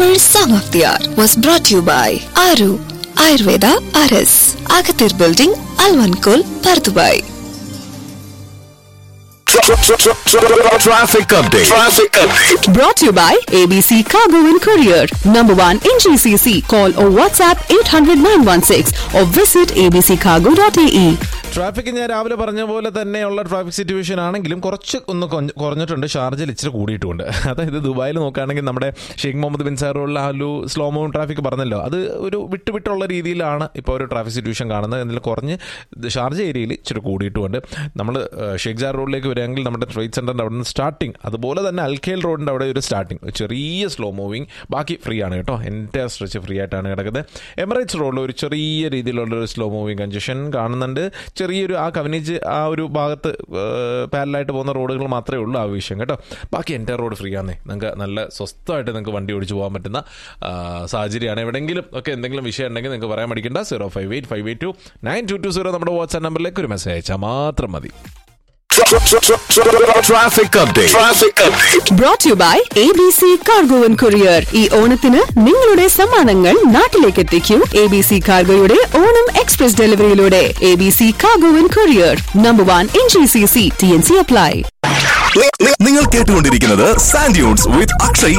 Tamil Song of the Hour was brought to you by Aru Ayurveda RS, Agathir Building, Alvankul, Pardubai. Traffic update. Traffic update. Brought to you by ABC Cargo and Courier. Number one in GCC. Call or WhatsApp 800 916 or visit abccargo.ae. Traffic ഞാൻ രാവിലെ പറഞ്ഞ പോലെ തന്നെയുള്ള traffic situation ആണെങ്കിലും കുറച്ച് ഒന്ന് കൊഞ്ഞ- കുറഞ്ഞിട്ടുണ്ട് ഷാർജയിൽ ഇച്ചിരി കൂടിയിട്ടുണ്ട് അതായത് ദുബായിൽ നോക്കുകയാണെങ്കിൽ നമ്മുടെ ഷെയ്ഖ് മുഹമ്മദ് ബിൻ സാറുള്ള ആ ഒരു സ്ലോ മൂവ് ട്രാഫിക് പറഞ്ഞല്ലോ അത് ഒരു വിട്ട് വിട്ടുള്ള രീതിയിലാണ് ഇപ്പോൾ ഒരു ട്രാഫിക് സിറ്റുവേഷൻ കാണുന്നത് എന്നാൽ കുറഞ്ഞ് ഷാർജ ഏരിയയിൽ ഇച്ചിരി കൂടിയിട്ടുമുണ്ട് നമ്മൾ ഷെയ്ഖ് ജാർ റോഡിലേക്ക് വരികയാണെങ്കിൽ നമ്മുടെ ട്രേഡ് സെൻറ്ററിൻ്റെ അവിടെ നിന്ന് സ്റ്റാർട്ടിങ് അതുപോലെ തന്നെ അൽഖേൽ റോഡിൻ്റെ അവിടെ ഒരു സ്റ്റാർട്ടിങ് ചെറിയ സ്ലോ മൂവിങ് ബാക്കി ഫ്രീ ആണ് കേട്ടോ എൻ്റെ സ്ട്രെച്ച് ഫ്രീ ആയിട്ടാണ് കിടക്കുന്നത് എമിറേറ്റ്സ് റോഡിൽ ഒരു ചെറിയ രീതിയിലുള്ള ഒരു സ്ലോ മൂവിങ് കൺജഷൻ കാണുന്നുണ്ട് ചെറിയൊരു ആ കവനേജ് ആ ഒരു ഭാഗത്ത് പാരലായിട്ട് പോകുന്ന റോഡുകൾ മാത്രമേ ഉള്ളൂ ആ വിഷയം കേട്ടോ ബാക്കി എൻ്റെ റോഡ് ഫ്രീ ആണേ നിങ്ങൾക്ക് നല്ല സ്വസ്ഥമായിട്ട് നിങ്ങൾക്ക് വണ്ടി ഓടിച്ചു പോകാൻ പറ്റുന്ന ആ, സാഹചര്യമാണ് എവിടെയെങ്കിലും ഒക്കെ എന്തെങ്കിലും വിഷയം ഉണ്ടെങ്കിൽ നിങ്ങൾക്ക് പറയാൻ മടിക്കണ്ട zero five eight five eight two nine two two zero നമ്മുടെ വാട്സാപ്പ് നമ്പറിലേക്ക് ഒരു മെസ്സേജ് അയച്ചാൽ മാത്രം മതി Traffic update. Traffic update. Brought to you by ABC Cargo and Courier. ഈ ഓണത്തിന് നിങ്ങളുടെ സമ്മാനങ്ങൾ നാട്ടിലേക്ക് എത്തിക്കൂ എ ബി സി കാർഗോയുടെ ഓണം എക്സ്പ്രസ് ഡെലിവറിയിലൂടെ A B C cargo and courier number one in G C C T N C apply നി- നി- നിങ്ങൾ കേട്ടുകൊണ്ടിരിക്കുന്നത് സാൻഡ്യൂൺസ് വിത്ത് അക്ഷയ്